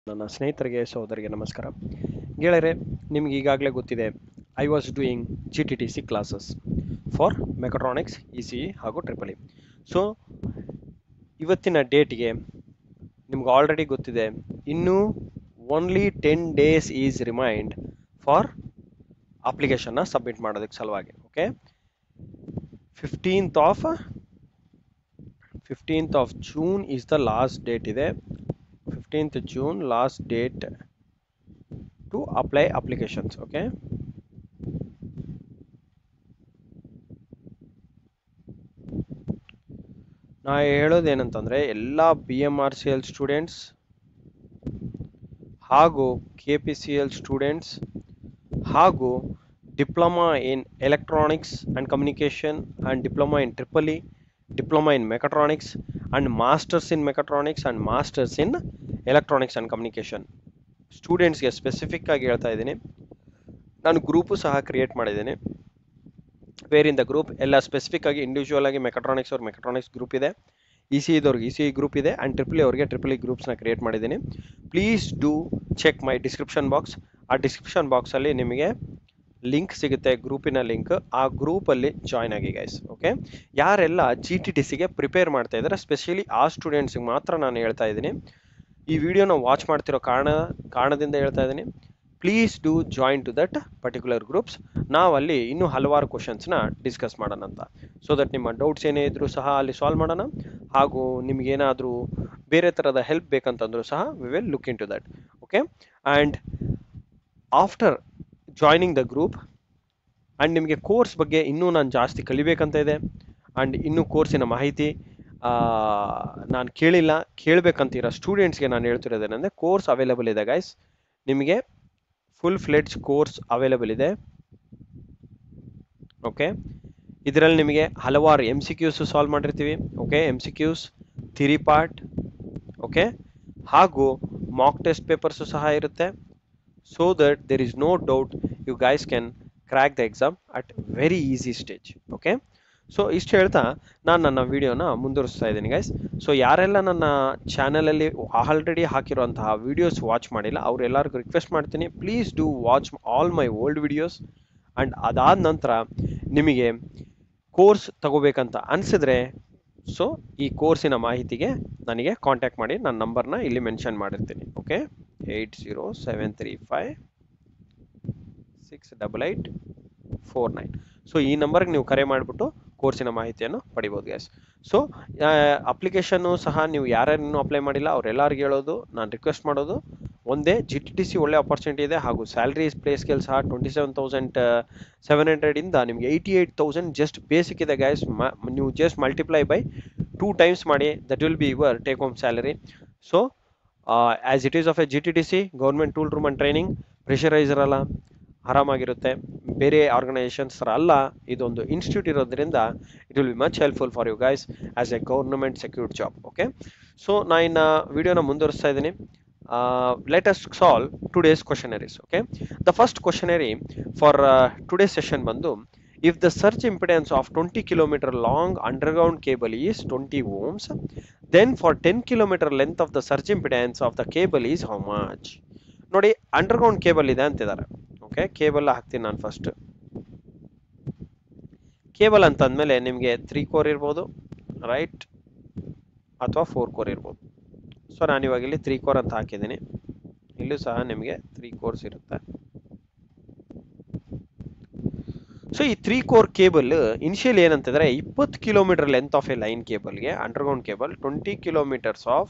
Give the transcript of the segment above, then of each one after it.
ನನ್ನ ಸ್ನೇಹಿತರಿಗೆ ಸಹೋದರಿಗೆ ನಮಸ್ಕಾರ ಗೆಳೆಯರೆ ನಿಮ್ಗೆ ಈಗಾಗಲೇ ಗೊತ್ತಿದೆ I was doing G T T C classes for mechatronics E C E ಹಾಗೂ ಟ್ರಿಪಲ್ ಇ ಸೊ ಇವತ್ತಿನ ಡೇಟ್ಗೆ ನಿಮ್ಗೆ ಆಲ್ರೆಡಿ ಗೊತ್ತಿದೆ ಇನ್ನೂ only ten days is remind for ಅಪ್ಲಿಕೇಶನ್ನ ಸಬ್ಮಿಟ್ ಮಾಡೋದಕ್ಕೆ ಸಲುವಾಗಿ okay fifteenth of fifteenth of June is the last date ಇದೆ fifteenth June last date to apply applications okay ನಾ ಹೇಳೋದೇನಂತಂದರೆ ಎಲ್ಲ B M R C L students ಹಾಗೂ K P C L students ಹಾಗೂ diploma in electronics and communication and diploma in triple E diploma in mechatronics and masters in mechatronics and masters in electronics and communication ಸ್ಟೂಡೆಂಟ್ಸ್ಗೆ specific ಆಗಿ ಹೇಳ್ತಾ ಇದ್ದೀನಿ ನಾನು group ಸಹ create ಮಾಡಿದ್ದೀನಿ ಬೇರ್ in the group ಎಲ್ಲ ಸ್ಪೆಸಿಫಿಕ್ ಆಗಿ ಇಂಡಿವಿಜುವಲ್ ಆಗಿ ಮೆಕಟ್ರಾನಿಕ್ಸ್ ಅವ್ರ ಮೆಕಟ್ರಾನಿಕ್ಸ್ ಗ್ರೂಪ್ ಇದೆ ಇ ಸಿ ಇದವ್ರಿಗೆ ಇ ಸಿ ಗ್ರೂಪ್ ಇದೆ ಆ್ಯಂಡ್ ಟ್ರಿಪಲ್ ಅವ್ರಿಗೆ ಟ್ರಿಪಲ್ ಇ ಗ್ರೂಪ್ಸ್ನ ಕ್ರಿಯೇಟ್ ಮಾಡಿದ್ದೀನಿ please do check my description box ಆ ಡಿಸ್ಕ್ರಿಪ್ಷನ್ ಬಾಕ್ಸಲ್ಲಿ ನಿಮಗೆ ಲಿಂಕ್ ಸಿಗುತ್ತೆ ಗ್ರೂಪಿನ ಲಿಂಕ್ ಆ ಗ್ರೂಪಲ್ಲಿ ಜಾಯ್ನ್ ಆಗಿ ಗೈಸ್ ಓಕೆ ಯಾರೆಲ್ಲ ಜಿ ಟಿ ಟಿ ಸಿಗೆ ಪ್ರಿಪೇರ್ ಮಾಡ್ತಾ ಇದ್ದಾರೆ ಸ್ಪೆಷಲಿ ಆ ಸ್ಟೂಡೆಂಟ್ಸಿಗೆ ಮಾತ್ರ ನಾನು ಹೇಳ್ತಾ ಇದ್ದೀನಿ ಈ ವಿಡಿಯೋನ ವಾಚ್ ಮಾಡ್ತಿರೋ ಕಾರಣ ಕಾರಣದಿಂದ ಹೇಳ್ತಾ ಇದ್ದೀನಿ please do join to that particular groups ನಾವಲ್ಲಿ ಇನ್ನೂ ಹಲವಾರು ಕ್ವಶನ್ಸ್ನ ಡಿಸ್ಕಸ್ ಮಾಡೋಣ ಅಂತ ಸೊ ದಟ್ ನಿಮ್ಮ ಡೌಟ್ಸ್ ಏನೇ ಇದ್ರೂ ಸಹ ಅಲ್ಲಿ ಸಾಲ್ವ್ ಮಾಡೋಣ ಹಾಗೂ ನಿಮಗೇನಾದರೂ ಬೇರೆ ಥರದ ಹೆಲ್ಪ್ ಬೇಕಂತಂದ್ರೂ ಸಹ we will look into that okay and after joining the group and ನಿಮಗೆ ಕೋರ್ಸ್ ಬಗ್ಗೆ ಇನ್ನೂ ನಾನು ಜಾಸ್ತಿ ಕಲಿಬೇಕಂತ ಇದೆ ಆ್ಯಂಡ್ ಇನ್ನೂ ಕೋರ್ಸಿನ ಮಾಹಿತಿ ನಾನು ಕೇಳಿಲ್ಲ ಕೇಳಬೇಕಂತೀರ ಸ್ಟೂಡೆಂಟ್ಸ್ಗೆ ನಾನು ಹೇಳ್ತಿರೋದೇನೆಂದರೆ ಕೋರ್ಸ್ ಅವೈಲೇಬಲ್ ಇದೆ ಗೈಸ್ ನಿಮಗೆ full fledged course available okay ಓಕೆ ಇದರಲ್ಲಿ ನಿಮಗೆ ಹಲವಾರು ಎಮ್ ಸಿ ಕ್ಯೂಸು ಸಾಲ್ವ್ ಮಾಡಿರ್ತೀವಿ okay M C Qs theory part okay ಹಾಗೂ ಮಾಕ್ ಟೆಸ್ಟ್ ಪೇಪರ್ಸು ಸಹ ಇರುತ್ತೆ so that there is no doubt you guys can crack the exam at very easy stage okay so ಇಷ್ಟು ಹೇಳ್ತಾ ನಾನು ನನ್ನ ವಿಡಿಯೋನ ಮುಂದುವರಿಸ್ತಾ ಇದ್ದೀನಿ ಗೈಸ್ ಸೊ ಯಾರೆಲ್ಲ ನನ್ನ ಚಾನಲಲ್ಲಿ ಆಲ್ರೆಡಿ ಹಾಕಿರುವಂತಹ ವಿಡಿಯೋಸ್ ವಾಚ್ ಮಾಡಿಲ್ಲ ಅವರೆಲ್ಲರಿಗೂ ರಿಕ್ವೆಸ್ಟ್ ಮಾಡ್ತೀನಿ please do watch all my old videos and ಅದಾದ ನಂತರ ನಿಮಗೆ ಕೋರ್ಸ್ ತಗೋಬೇಕಂತ ಅನಿಸಿದ್ರೆ ಸೊ ಈ ಕೋರ್ಸಿನ ಮಾಹಿತಿಗೆ ನನಗೆ ಕಾಂಟ್ಯಾಕ್ಟ್ ಮಾಡಿ ನನ್ನ ನಂಬರ್ನ ಇಲ್ಲಿ ಮೆನ್ಷನ್ ಮಾಡಿರ್ತೀನಿ okay eight zero seven three five six double eight four nine so ಈ ನಂಬರ್ಗೆ ನೀವು ಕರೆ ಮಾಡಿಬಿಟ್ಟು ಕೋರ್ಸಿನ ಮಾಹಿತಿಯನ್ನು ಪಡಿಬೋದು ಗ್ಯಾಸ್ ಸೊ ಅಪ್ಲಿಕೇಶನ್ನು ಸಹ ನೀವು ಯಾರ್ಯಾರು ಅಪ್ಲೈ ಮಾಡಿಲ್ಲ ಅವರೆಲ್ಲರಿಗೂ ಹೇಳೋದು ನಾನು ರಿಕ್ವೆಸ್ಟ್ ಮಾಡೋದು ಒಂದೇ ಜಿ ಟಿ ಟಿ ಸಿ ಒಳ್ಳೆ ಆಪರ್ಚುನಿಟಿ ಇದೆ ಹಾಗೂ ಸ್ಯಾಲ್ರಿ ಪ್ಲೇ ಸ್ಕೇಲ್ ಸಹ ಟ್ವೆಂಟಿ ಸೆವೆನ್ ತೌಸಂಡ್ ಸೆವೆನ್ ಹಂಡ್ರೆಡಿಂದ ನಿಮಗೆ eighty eight thousand just basic ಇದೆ ಗ್ಯಾಸ್ ನೀವು just multiply by two times ಮಾಡಿ that will be your take home salary so as it is of a G T T C government tool room and training pressuriser ಅಲ್ಲ ಆರಾಮಾಗಿರುತ್ತೆ ಬೇರೆ organisations ಥರ ಅಲ್ಲ ಇದೊಂದು institute ಇರೋದ್ರಿಂದ it will B much helpful for you guys as a government secured job okay so ನಾ ಇನ್ನು ವಿಡಿಯೋನ ಮುಂದುವರಿಸ್ತಾ ಇದ್ದೀನಿ let us solve today's questionnaires okay the first questionnaire for today session ಬಂದು if the surge impedance of twenty kilometre long underground cable is twenty ohms then for ten kilometre length of the surge impedance of the cable is how much ನೋಡಿ underground cable ಇದೆ ಅಂತಿದ್ದಾರೆ okay cable ಹಾಕ್ತೀನಿ ನಾನು first cable ಅಂತಂದಮೇಲೆ ನಿಮಗೆ three core ಇರ್ಬೋದು right ಅಥವಾ four core ಇರ್ಬೋದು ಸೊ ನಾನು ಇವಾಗ ಇಲ್ಲಿ ತ್ರೀ ಕೋರ್ ಅಂತ ಹಾಕಿದ್ದೀನಿ ಇಲ್ಲೂ ಸಹ ನಿಮಗೆ ತ್ರೀ ಕೋರ್ಸ್ ಇರುತ್ತೆ ಸೊ ಈ ತ್ರೀ ಕೋರ್ ಕೇಬಲ್ ಇನಿಷಿಯಲ್ ಏನಂತಂದ್ರೆ ಇಪ್ಪತ್ತು kilometre length of a line ಕೇಬಲ್ಗೆ underground cable twenty kilometres of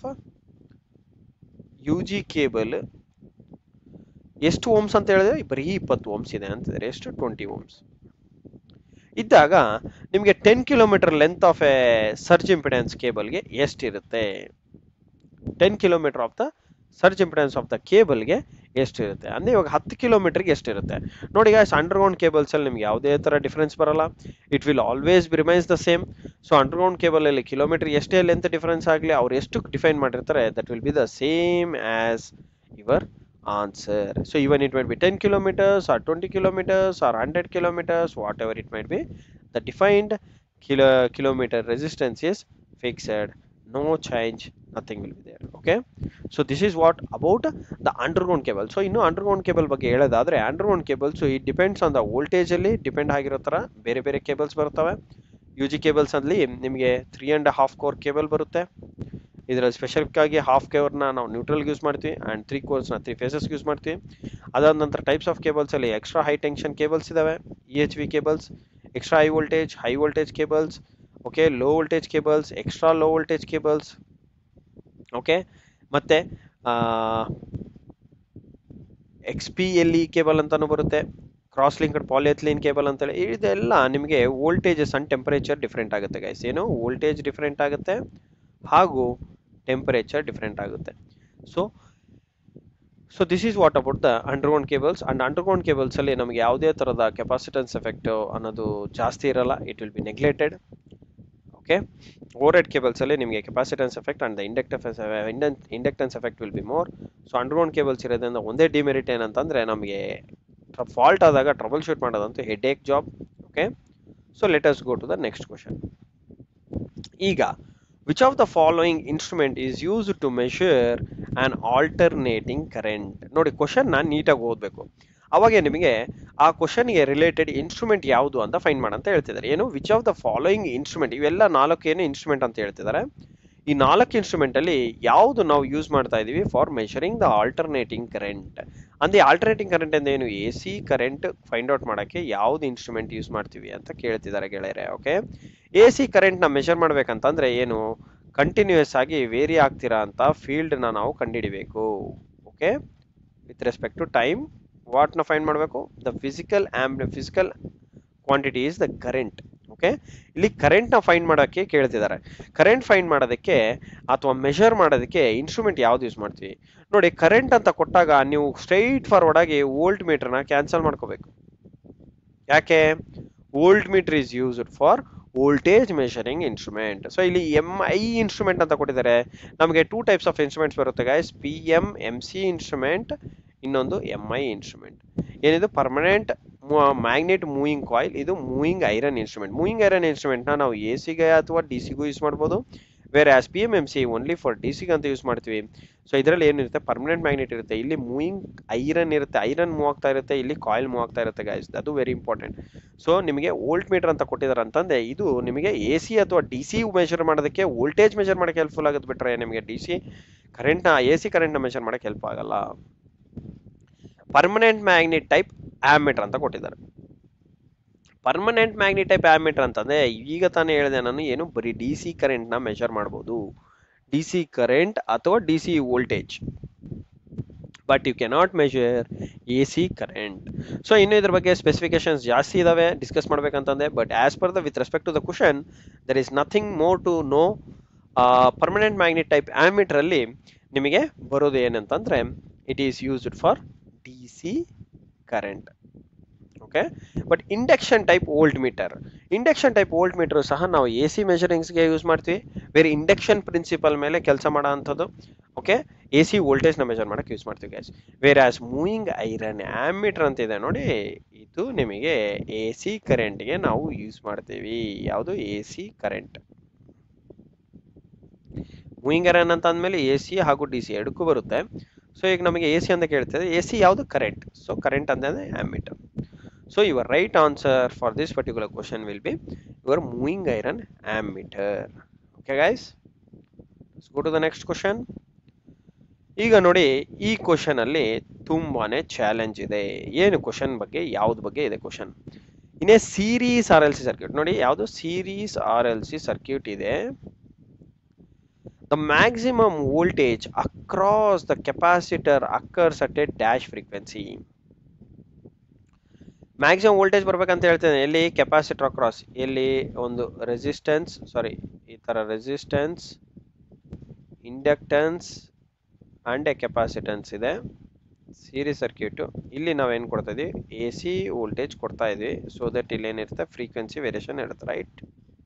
U G cable ಎಷ್ಟು ಓಮ್ಸ್ ಅಂತ ಹೇಳಿದ್ರೆ ಬರೀ ಇಪ್ಪತ್ತು ಓಮ್ಸ್ ಇದೆ ಅಂತಿದ್ದಾರೆ ಎಷ್ಟು ಟ್ವೆಂಟಿ ಓಮ್ಸ್ ಇದ್ದಾಗ ನಿಮಗೆ ten kilometre length of a surge impedance ಕೇಬಲ್ಗೆ ಎಷ್ಟಿರುತ್ತೆ ten kilometre of the surge impedance of the ಕೇಬಲ್ಗೆ ಎಷ್ಟಿರುತ್ತೆ ಅಂದರೆ ಇವಾಗ ಹತ್ತು ಕಿಲೋಮೀಟರ್ಗೆ ಎಷ್ಟಿರುತ್ತೆ ನೋಡಿ ಗಾಯ್ಸ್ ಅಂಡರ್ಗ್ರೌಂಡ್ ಕೇಬಲ್ಸಲ್ಲಿ ನಿಮ್ಗೆ ಯಾವುದೇ ಥರ ಡಿಫ್ರೆನ್ಸ್ ಬರಲ್ಲ it will always be remains the same so underground ಕೇಬಲಲ್ಲಿ ಕಿಲೋಮೀಟರ್ ಎಷ್ಟೇ ಲೆಂತ್ ಡಿಫ್ರೆನ್ಸ್ ಆಗಲಿ ಅವ್ರು ಎಷ್ಟು ಡಿಫೈನ್ ಮಾಡಿರ್ತಾರೆ that will be the same as your answer. So even it might be 10 kilometers or 20 kilometers or 100 kilometers, whatever it might be, the defined kilo kilometer resistance is fixed. No change nothing will be there okay so this is what about the underground cable so ಇನ್ನು underground cable ಬಗ್ಗೆ ಹೇಳೋದಾದ್ರೆ underground cables it depends on the voltage ಅಲ್ಲಿ depend ಆಗಿರೋ ತರ ಬೇರೆ ಬೇರೆ cables ಬರ್ತವೆ U G cables ಅಲ್ಲಿ ನಿಮಗೆ three and half core cable ಬರುತ್ತೆ ಇದರಲ್ಲಿ ಸ್ಪೆಷಲ್ ಆಗಿ ಹಾಫ್ ಕೇವರ್ನ ನಾವು ನ್ಯೂಟ್ರಲ್ಗೆ ಯೂಸ್ ಮಾಡ್ತೀವಿ ಆ್ಯಂಡ್ ತ್ರೀ ಕೋರ್ಸ್ನ ತ್ರೀ ಫೇಸಸ್ಗೆ ಯೂಸ್ ಮಾಡ್ತೀವಿ ಅದಾದ ನಂತರ ಟೈಪ್ಸ್ ಆಫ್ ಕೇಬಲ್ಸ್ ಅಲ್ಲಿ ಎಕ್ಸ್ಟ್ರಾ ಹೈ ಟೆನ್ಷನ್ ಕೇಬಲ್ಸ್ ಇದಾವೆ E H V cables extra high voltage high voltage cables okay low voltage cables extra low voltage cables okay ಮತ್ತೆ X P L E cable ಅಂತಾನು ಬರುತ್ತೆ cross linked polyethylene cable ಅಂತೇಳಿ ಇದೆಲ್ಲ ನಿಮಗೆ voltages and temperature different ಆಗುತ್ತೆ guys ಏನು voltage different ಆಗುತ್ತೆ ಹಾಗೂ ಟೆಂಪರೇಚರ್ ಡಿಫ್ರೆಂಟ್ ಆಗುತ್ತೆ so so this is what about the underground cables and underground cables ಅಲ್ಲಿ ನಮಗೆ ಯಾವುದೇ ತರದ ಕೆಪಾಸಿಟನ್ಸ್ ಎಫೆಕ್ಟ್ ಅನ್ನೋದು ಜಾಸ್ತಿ ಇರಲ್ಲ it will be neglected okay overhead cables ಅಲ್ಲಿ ನಿಮಗೆ capacitance effect and the inductance inductance effect will be more so underground cables ಇರೋದ್ರಿಂದ ಒಂದೇ ಡಿಮೆರಿಟ್ ಏನಂತಂದ್ರೆ ನಮಗೆ ಫಾಲ್ಟ್ ಆದಾಗ ಟ್ರಬಲ್ ಶೂಟ್ ಮಾಡೋದಂತೂ head Ek job okay so let us go to the next question ಈಗ which of the following instrument is use to measure an alternating current ನೋಡಿ ಕ್ವಶನ್ನ ನೀಟಾಗಿ ಓದಬೇಕು ಅವಾಗ ನಿಮಗೆ ಆ ಕ್ವಶನ್ಗೆ ರಿಲೇಟೆಡ್ ಇನ್ಸ್ಟ್ರೂಮೆಂಟ್ ಯಾವುದು ಅಂತ ಫೈಂಡ್ ಮಾಡಂತ ಹೇಳ್ತಿದ್ದಾರೆ ಏನು which of the following instrument ಇವೆಲ್ಲ ನಾಲ್ಕು ಏನು ಇನ್ಸ್ಟ್ರೂಮೆಂಟ್ ಅಂತ ಹೇಳ್ತಿದ್ದಾರೆ ಈ ನಾಲ್ಕು ಇನ್ಸ್ಟ್ರೂಮೆಂಟ್ ಅಲ್ಲಿ ಯಾವುದು ನಾವು ಯೂಸ್ ಮಾಡ್ತಾ ಇದೀವಿ for measuring the alternating current ಅಂದ್ರೆ ಆಲ್ಟರ್ನೇಟಿಂಗ್ ಕರೆಂಟ್ ಅಂದ್ರೆ ಏನು A C current find out ಮಾಡಕ್ಕೆ ಯಾವ್ದು ಇನ್ಸ್ಟ್ರೂಮೆಂಟ್ ಯೂಸ್ ಮಾಡ್ತೀವಿ ಅಂತ ಕೇಳ್ತಿದ್ದಾರೆ ಗೆಳೆಯರೆ ಓಕೆ ಎ ಸಿ ಕರೆಂಟ್ನ ಮೆಷರ್ ಮಾಡ್ಬೇಕಂತಂದ್ರೆ ಏನು ಕಂಟಿನ್ಯೂಯಸ್ ಆಗಿ ವೇರಿ ಆಗ್ತಿರಾ ಅಂತ ಫೀಲ್ಡ್ನ ನಾವು ಕಂಡುಹಿಡಿಬೇಕು okay with respect to time ವಾಟ್ನ ಫೈಂಡ್ ಮಾಡಬೇಕು ದ ಫಿಸಿಕಲ್ ಆಂಬ್ physical quantity is the current okay ಇಲ್ಲಿ ಕರೆಂಟ್ನ ಫೈಂಡ್ ಮಾಡೋಕ್ಕೆ ಕೇಳ್ತಿದ್ದಾರೆ ಕರೆಂಟ್ ಫೈಂಡ್ ಮಾಡೋದಕ್ಕೆ ಅಥವಾ ಮೆಷರ್ ಮಾಡೋದಕ್ಕೆ ಇನ್ಸ್ಟ್ರೂಮೆಂಟ್ ಯಾವ್ದು ಯೂಸ್ ಮಾಡ್ತೀವಿ ನೋಡಿ ಕರೆಂಟ್ ಅಂತ ಕೊಟ್ಟಾಗ ನೀವು ಸ್ಟ್ರೈಟ್ ಫಾರ್ವರ್ಡ್ ಆಗಿ ವೋಲ್ಟ್ ಮೀಟರ್ನ ಕ್ಯಾನ್ಸಲ್ ಮಾಡ್ಕೋಬೇಕು ಯಾಕೆ volt meter is used for voltage measuring instrument so ಇಲ್ಲಿ ಎಮ್ ಐ ಇನ್ಸ್ಟ್ರೂಮೆಂಟ್ ಅಂತ ಕೊಟ್ಟಿದ್ದಾರೆ ನಮಗೆ ಟೂ ಟೈಪ್ಸ್ ಆಫ್ ಇನ್ಸ್ಟ್ರೂಮೆಂಟ್ಸ್ ಬರುತ್ತೆ guys P M M C instrument ಇನ್ನೊಂದು ಎಮ್ ಐ ಇನ್ಸ್ಟ್ರೂಮೆಂಟ್ ಏನಿದು ಪರ್ಮನೆಂಟ್ ಮ್ಯಾಗ್ನೆಟ್ ಮೂವಿಂಗ್ ಕಾಯಿಲ್ ಇದು moving iron instrument moving iron ಇನ್ಸ್ಟ್ರೂಮೆಂಟ್ನ ನಾವು ಎ ಸಿಗೆ ಅಥವಾ ಡಿ ಸಿಗೂ ಯೂಸ್ ಮಾಡ್ಬೋದು ಬೇರೆ as P M M C only for D ಸಿಗೆ ಅಂತ ಯೂಸ್ ಮಾಡ್ತೀವಿ ಸೊ ಇದರಲ್ಲಿ ಏನಿರುತ್ತೆ ಪರ್ಮನೆಂಟ್ ಮ್ಯಾಗ್ನೆಟ್ ಇರುತ್ತೆ ಇಲ್ಲಿ ಮೂವಿಂಗ್ ಐರನ್ ಇರುತ್ತೆ ಐರನ್ ಮೂವ್ ಆಗ್ತಾ ಇರುತ್ತೆ ಇಲ್ಲಿ ಕಾಯಿಲ್ ಮೂವ್ ಆಗ್ತಾ ಇರುತ್ತೆ ಗೈಸ್ ಅದು ವೆರಿ ಇಂಪಾರ್ಟೆಂಟ್ ಸೊ ನಿಮಗೆ ವೋಲ್ಟ್ ಮೀಟರ್ ಅಂತ ಕೊಟ್ಟಿದ್ದಾರೆ ಅಂತಂದ್ರೆ ಇದು ನಿಮಗೆ ಎ ಸಿ ಅಥವಾ ಡಿ ಸಿ ಮೆಷರ್ ಮಾಡೋದಕ್ಕೆ ವೋಲ್ಟೇಜ್ ಮೆಷರ್ ಮಾಡೋಕ್ಕೆ ಹೆಲ್ಪ್ಫುಲ್ ಆಗುತ್ತೆ ಬಿಟ್ರೆ ನಿಮಗೆ ಡಿ ಸಿ ಕರೆಂಟ್ನ ಎ ಸಿ ಕರೆಂಟ್ನ ಮೆಷರ್ ಮಾಡೋಕ್ಕೆ ಹೆಲ್ಪ್ ಆಗಲ್ಲ ಪರ್ಮನೆಂಟ್ ಮ್ಯಾಗ್ನೆಟ್ ಟೈಪ್ ಆಮೀಟರ್ ಅಂತ ಕೊಟ್ಟಿದ್ದಾರೆ ಪರ್ಮನೆಂಟ್ ಮ್ಯಾಗ್ನೆಟ್ ಟೈಪ್ ಆಮೀಟರ್ ಅಂತಂದ್ರೆ ಈಗ ತಾನೇ ಹೇಳಿದೆ ನಾನು ಏನು ಬರೀ ಡಿ ಸಿ ಕರೆಂಟ್ನ ಮೆಷರ್ ಮಾಡ್ಬೋದು ಡಿ ಸಿ ಕರೆಂಟ್ ಅಥವಾ D C voltage but you cannot measure A C current so ಇನ್ನು ಇದ್ರ ಬಗ್ಗೆ ಸ್ಪೆಸಿಫಿಕೇಶನ್ಸ್ ಜಾಸ್ತಿ ಇದಾವೆ ಡಿಸ್ಕಸ್ ಮಾಡ್ಬೇಕಂತಂದೆ but as per the with respect to the question there is nothing more to know permanent magnet type ammeter ಅಲ್ಲಿ ನಿಮಗೆ ಬರೋದು ಏನಂತಂದ್ರೆ it is used for D C current okay but induction type volt meter induction type volt meter ಸಹ ನಾವು A C ಮೆಷರಿಂಗ್ಸ್ಗೆ use ಮಾಡ್ತೀವಿ ಬೇರೆ induction principal ಮೇಲೆ ಕೆಲಸ ಮಾಡೋ ಅಂಥದ್ದು ಓಕೆ ಎ ಸಿ ವೋಲ್ಟೇಜ್ನ ಮೆಷರ್ ಮಾಡೋಕ್ಕೆ ಯೂಸ್ ಮಾಡ್ತೀವಿ ಗ್ಯಾಸ್ ಬೇರೆ ಆಸ್ ಮೂವಿಂಗ್ ಐರನ್ ಆಮೀಟರ್ ಅಂತ ಇದೆ ನೋಡಿ ಇದು ನಿಮಗೆ ಎ ಸಿ ಕರೆಂಟ್ಗೆ ನಾವು ಯೂಸ್ ಮಾಡ್ತೀವಿ ಯಾವುದು A C current moving iron ಅಂತ ಅಂದಮೇಲೆ ಎ ಸಿ ಹಾಗೂ ಡಿ ಸಿ ಎರಡಕ್ಕೂ ಬರುತ್ತೆ ಸೊ ಈಗ ನಮಗೆ ಎ ಸಿ ಅಂತ ಕೇಳ್ತದೆ ಎ ಸಿ ಯಾವುದು ಕರೆಂಟ್ ಸೊ ಕರೆಂಟ್ ಅಂದರೆ ammeter so your right answer for this particular question will be your moving iron ammeter okay guys go to the next question ಈಗ ನೋಡಿ ಈ ಕ್ವಶನ್ ಅಲ್ಲಿ ತುಂಬಾನೇ ಚಾಲೆಂಜ್ ಇದೆ ಏನು ಕ್ವಶನ್ ಬಗ್ಗೆ ಯಾವ್ದು ಬಗ್ಗೆ ಇದೆ ಕ್ವಶನ್ ಇನ್ನೇ series R L C circuit ನೋಡಿ ಯಾವುದು series R L C circuit ಇದೆ the maximum voltage across the capacitor occurs at a dash frequency maximum voltage ಬರ್ಬೇಕಂತ ಹೇಳ್ತೇನೆ ಎಲ್ಲಿ ಕೆಪಾಸಿಟರ್ ಅಕ್ರಾಸ್ ಎಲ್ಲಿ ಒಂದು ರೆಸಿಸ್ಟೆನ್ಸ್ ಸಾರಿ ಈ ಥರ resistance inductance and a capacitance ಇದೆ ಸೀರೀಸ್ ಸರ್ಕ್ಯೂಟು ಇಲ್ಲಿ ನಾವೇನು ಕೊಡ್ತಾ ಇದೀವಿ ಎ ಸಿ ವೋಲ್ಟೇಜ್ ಕೊಡ್ತಾ ಇದೀವಿ ಸೊ ದಟ್ ಇಲ್ಲಿ ಏನಿರುತ್ತೆ ಫ್ರೀಕ್ವೆನ್ಸಿ ವೇರಿಯೇಷನ್ ಇರುತ್ತೆ right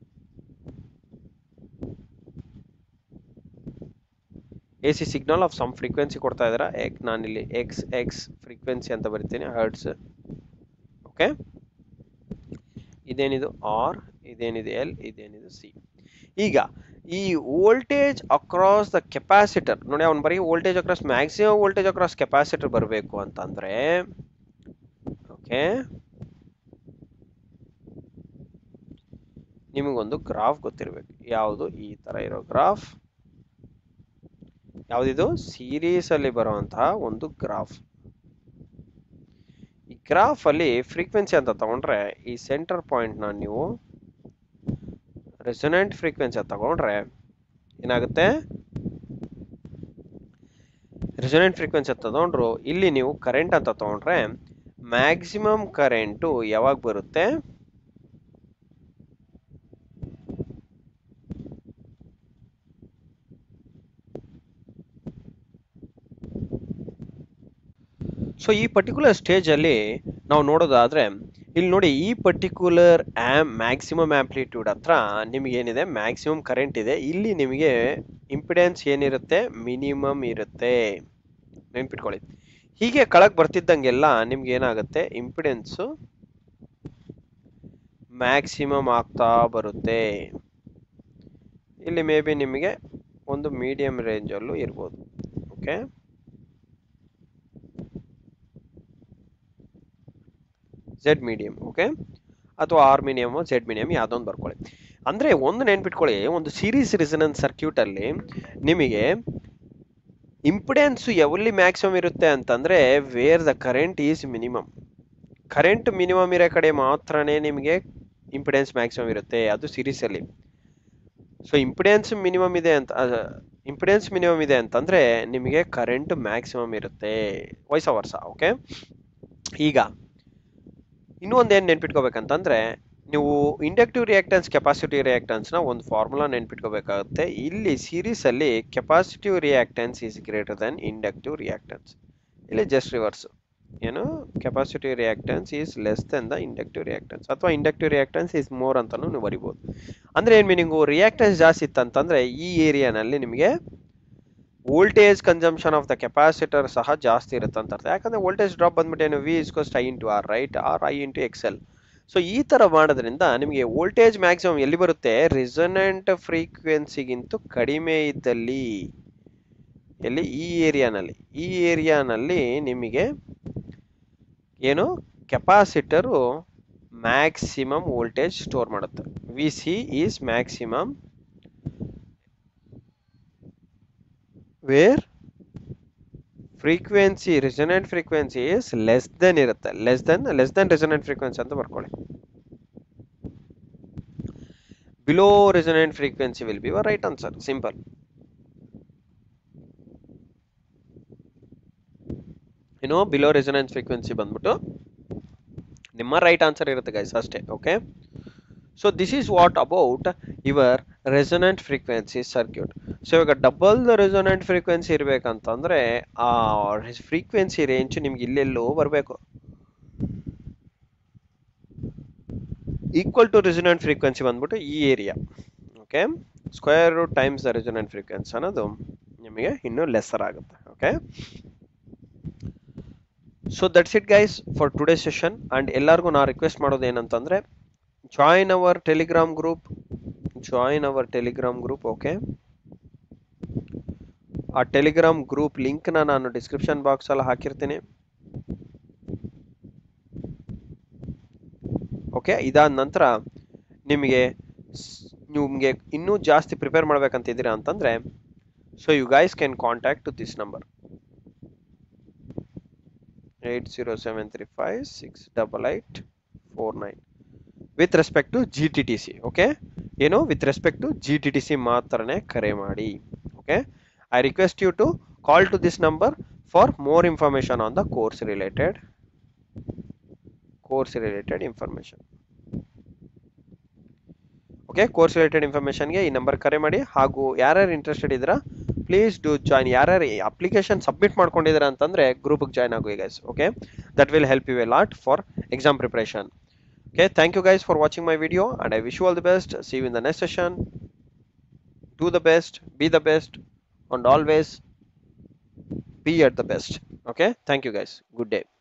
A C signal of some frequency ಕೊಡ್ತಾ ಇದ್ದೀರಾ ಎಕ್ ನಾನಿಲ್ಲಿ ಎಕ್ಸ್ ಎಕ್ಸ್ ಫ್ರೀಕ್ವೆನ್ಸಿ ಅಂತ ಬರಿತೀನಿ ಹರ್ಡ್ಸ್ ಓಕೆ ಇದೇನಿದು ಆರ್ ಇದೇನಿದೆ ಎಲ್ ಇದೇನಿದು ಸಿ ಈಗ ಈ ವೋಲ್ಟೇಜ್ ಅಕ್ರಾಸ್ ದ ಕೆಪಾಸಿಟರ್ ನೋಡಿ ಅವ್ನು ಬರೀ voltage across maximum voltage across capacitor ಬರಬೇಕು ಅಂತಂದ್ರೆ ಓಕೆ ನಿಮಗೊಂದು ಗ್ರಾಫ್ ಗೊತ್ತಿರಬೇಕು ಯಾವುದು ಈ ತರ ಇರೋ ಗ್ರಾಫ್ ಯಾವುದಿದು ಸೀರೀಸ್ ಅಲ್ಲಿ ಬರುವಂತಹ ಒಂದು ಗ್ರಾಫ್ ಈ ಗ್ರಾಫ್ ಅಲ್ಲಿ ಫ್ರೀಕ್ವೆನ್ಸಿ ಅಂತ ತಗೊಂಡ್ರೆ ಈ ಸೆಂಟರ್ ಪಾಯಿಂಟ್ ನ ನೀವು ರೆಸೊನೆಂಟ್ ಫ್ರೀಕ್ವೆನ್ಸಿ ತಗೊಂಡ್ರೆ ಏನಾಗುತ್ತೆ ರೆಸೊನೆಂಟ್ ಫ್ರೀಕ್ವೆನ್ಸಿ ತಗೊಂಡ್ರು ಇಲ್ಲಿ ನೀವು ಕರೆಂಟ್ ಅಂತ ತಗೊಂಡ್ರೆ ಮ್ಯಾಕ್ಸಿಮಮ್ ಕರೆಂಟು ಯಾವಾಗ ಬರುತ್ತೆ ಸೊ ಈ ಪರ್ಟಿಕ್ಯುಲರ್ ಸ್ಟೇಜ್ ಅಲ್ಲಿ ನಾವು ನೋಡೋದಾದ್ರೆ ಇಲ್ಲಿ ನೋಡಿ ಈ ಪರ್ಟಿಕ್ಯುಲರ್ ಆಮ್ ಮ್ಯಾಕ್ಸಿಮಮ್ ಆಂಪ್ಲಿಟ್ಯೂಡ್ ಹತ್ರ ನಿಮಗೆ ಏನಿದೆ ಮ್ಯಾಕ್ಸಿಮಮ್ ಕರೆಂಟ್ ಇದೆ ಇಲ್ಲಿ ನಿಮಗೆ ಇಂಪಿಡೆನ್ಸ್ ಏನಿರುತ್ತೆ ಮಿನಿಮಮ್ ಇರುತ್ತೆ ನೆನ್ಪಿಟ್ಕೊಳ್ಳಿ ಹೀಗೆ ಕೆಳಗೆ ಬರ್ತಿದ್ದಂಗೆಲ್ಲ ನಿಮ್ಗೆ ಏನಾಗುತ್ತೆ ಇಂಪಿಡೆನ್ಸು ಮ್ಯಾಕ್ಸಿಮಮ್ ಆಗ್ತಾ ಬರುತ್ತೆ ಇಲ್ಲಿ ಮೇ ಬಿ ನಿಮಗೆ ಒಂದು ಮೀಡಿಯಂ ರೇಂಜಲ್ಲೂ ಇರ್ಬೋದು ಓಕೆ ಝೆಡ್ ಮೀಡಿಯಂ ಓಕೆ ಅಥವಾ ಆರ್ ಮೀಡಿಯಮ್ ಝೆಡ್ ಮೀಡಿಯಂ ಯಾವುದೊಂದು ಬರ್ಕೊಳ್ಳಿ ಅಂದರೆ ಒಂದು ನೆನ್ಪಿಟ್ಕೊಳ್ಳಿ ಒಂದು ಸೀರೀಸ್ ರಿಸನೆನ್ಸ್ ಸರ್ಕ್ಯೂಟ್ ಅಲ್ಲಿ ನಿಮಗೆ ಇಂಪಿಡೆನ್ಸ್ ಎಲ್ಲಿ ಮ್ಯಾಕ್ಸಿಮಮ್ ಇರುತ್ತೆ ಅಂತಂದ್ರೆ where the current is minimum current minimum ಇರೋ ಕಡೆ ಮಾತ್ರನೇ ನಿಮಗೆ ಇಂಪಿಡೆನ್ಸ್ ಮ್ಯಾಕ್ಸಿಮಮ್ ಇರುತ್ತೆ ಅದು ಸೀರೀಸ್ ಅಲ್ಲಿ ಸೊ ಇಂಪಿಡೆನ್ಸ್ ಮಿನಿಮಮ್ ಇದೆ ಅಂತ ಇಂಪಿಡೆನ್ಸ್ ಮಿನಿಮಮ್ ಇದೆ ಅಂತಂದ್ರೆ ನಿಮಗೆ ಕರೆಂಟ್ ಮ್ಯಾಕ್ಸಿಮಮ್ ಇರುತ್ತೆ ವಯಸ್ಸ ವರ್ಷ ಓಕೆ ಈಗ ಇನ್ನೂ ಒಂದೇನು ನೆನ್ಪಿಟ್ಕೋಬೇಕಂತಂದ್ರೆ ನೀವು ಇಂಡಕ್ಟಿವ್ ರಿಯಾಕ್ಟನ್ಸ್ ಕೆಪಾಸಿಟಿವ್ ರಿಯಾಕ್ಟನ್ಸ್ನ ಒಂದು ಫಾರ್ಮುಲಾ ನೆನ್ಪಿಟ್ಕೋಬೇಕಾಗುತ್ತೆ ಇಲ್ಲಿ ಸೀರೀಸ್ ಅಲ್ಲಿ capacitive reactance is greater than inductive reactance ಇಲ್ಲಿ ಜಸ್ಟ್ ರಿವರ್ಸ್ ಏನು capacitive reactance is less than the inductive reactance ಅಥವಾ ಇಂಡಕ್ಟಿವ್ ರಿಯಾಕ್ಟನ್ಸ್ ಈಸ್ ಮೋರ್ ಅಂತಾನು ನೀವು ಬರಿಬೋದು ಅಂದ್ರೆ ಏನು ಮೀನಿಂಗು ರಿಯಾಕ್ಟನ್ಸ್ ಜಾಸ್ತಿ ಇತ್ತಂತಂದ್ರೆ ಈ ಏರಿಯಾನಲ್ಲಿ ನಿಮಗೆ voltage consumption of the capacitor ಸಹ ಜಾಸ್ತಿ ಇರುತ್ತೆ ಅಂತ ಅರ್ಥ ಯಾಕಂದ್ರೆ ವೋಲ್ಟೇಜ್ ಡ್ರಾಪ್ ಬಂದ್ಬಿಟ್ಟು ಏನು ವಿ ಇಸ್ಕೋಸ್ಟ್ I into R right R I into X L so ಈ ತರ ಮಾಡೋದ್ರಿಂದ ನಿಮಗೆ ವೋಲ್ಟೇಜ್ ಮ್ಯಾಕ್ಸಿಮಮ್ ಎಲ್ಲಿ ಬರುತ್ತೆ ರಿಸೊನೆಂಟ್ ಫ್ರೀಕ್ವೆನ್ಸಿಗಿಂತ ಕಡಿಮೆ ಇದ್ದಲ್ಲಿ ಎಲ್ಲಿ ಈ ಏರಿಯಾನಲ್ಲಿ ಈ ಏರಿಯಾನಲ್ಲಿ ನಿಮಗೆ ಏನು ಕೆಪಾಸಿಟರು ಮ್ಯಾಕ್ಸಿಮಮ್ ವೋಲ್ಟೇಜ್ ಸ್ಟೋರ್ ಮಾಡುತ್ತೆ V C is maximum where frequency resonant frequency is less than ಇರುತ್ತೆ less than less than resonant frequency ಅಂತ ಬರ್ಕೊಳ್ಳಿ below resonant frequency will be right answer simple ಏನು ಬಿಲೋ ರೆಸೊನೆನ್ಸ್ ಫ್ರೀಕ್ವೆನ್ಸಿ ಬಂದ್ಬಿಟ್ಟು ನಿಮ್ಮ right answer ಇರುತ್ತೆ guys ಅಷ್ಟೇ okay so this is what about your resonant frequency circuit so ಇವಾಗ double resonant frequency ಇರಬೇಕಂತಂದ್ರೆ ಆ ಫ್ರೀಕ್ವೆನ್ಸಿ ರೇಂಜ್ ನಿಮ್ಗೆ ಇಲ್ಲೆಲ್ಲೋ ಬರಬೇಕು ಈಕ್ವಲ್ ಟು ರೆಸೊನೆಂಟ್ ಫ್ರೀಕ್ವೆನ್ಸಿ ಬಂದ್ಬಿಟ್ಟು ಈ area okay square root times the resonant frequency ಅನ್ನೋದು ನಿಮಗೆ ಇನ್ನೂ ಲೆಸ್ಸರ್ ಆಗುತ್ತೆ okay so that's it guys for today session and ಎಲ್ಲರಿಗೂ ನಾ ರಿಕ್ವೆಸ್ಟ್ ಮಾಡೋದು ಏನಂತಂದ್ರೆ join our Telegram group join our Telegram group okay ಆ ಟೆಲಿಗ್ರಾಮ್ ಗ್ರೂಪ್ ಲಿಂಕ್ನ ನಾನು ಡಿಸ್ಕ್ರಿಪ್ಷನ್ ಬಾಕ್ಸ್ ಅಲ್ಲಿ ಹಾಕಿರ್ತೀನಿ ಓಕೆ ಇದಾದ ನಂತರ ನಿಮಗೆ ನಿಮಗೆ ಇನ್ನೂ ಜಾಸ್ತಿ ಪ್ರಿಪೇರ್ ಮಾಡ್ಬೇಕಂತಿದ್ದೀರಾ ಅಂತಂದ್ರೆ so you guys can contact to this number eight zero seven three five six double eight four nine with respect to G T T C okay ಏನು with respect to G T T C ಮಾತ್ರನೇ ಕರೆ ಮಾಡಿ okay I request you to call to this number for more information on the course related course related information okay course related ಇನ್ಫಾರ್ಮೇಶನ್ಗೆ ಈ number ಕರೆ ಮಾಡಿ ಹಾಗೂ ಯಾರ್ಯಾರು ಇಂಟ್ರೆಸ್ಟೆಡ್ ಇದ್ದೀರಾ ಪ್ಲೀಸ್ ಡೂ ಜಾಯ್ನ್ ಯಾರ್ಯಾರು ಅಪ್ಲಿಕೇಶನ್ ಸಬ್ಮಿಟ್ ಮಾಡ್ಕೊಂಡಿದ್ದೀರಾ ಅಂತಂದ್ರೆ ಗ್ರೂಪ್ಗೆ ಜಾಯ್ನ್ ಆಗು guys okay that will help you a lot for exam preparation Okay, thank you guys for watching my video and I wish you all the best. See you in the next session. Do the best, be the best, and always be at the best. Okay, thank you guys. Good day.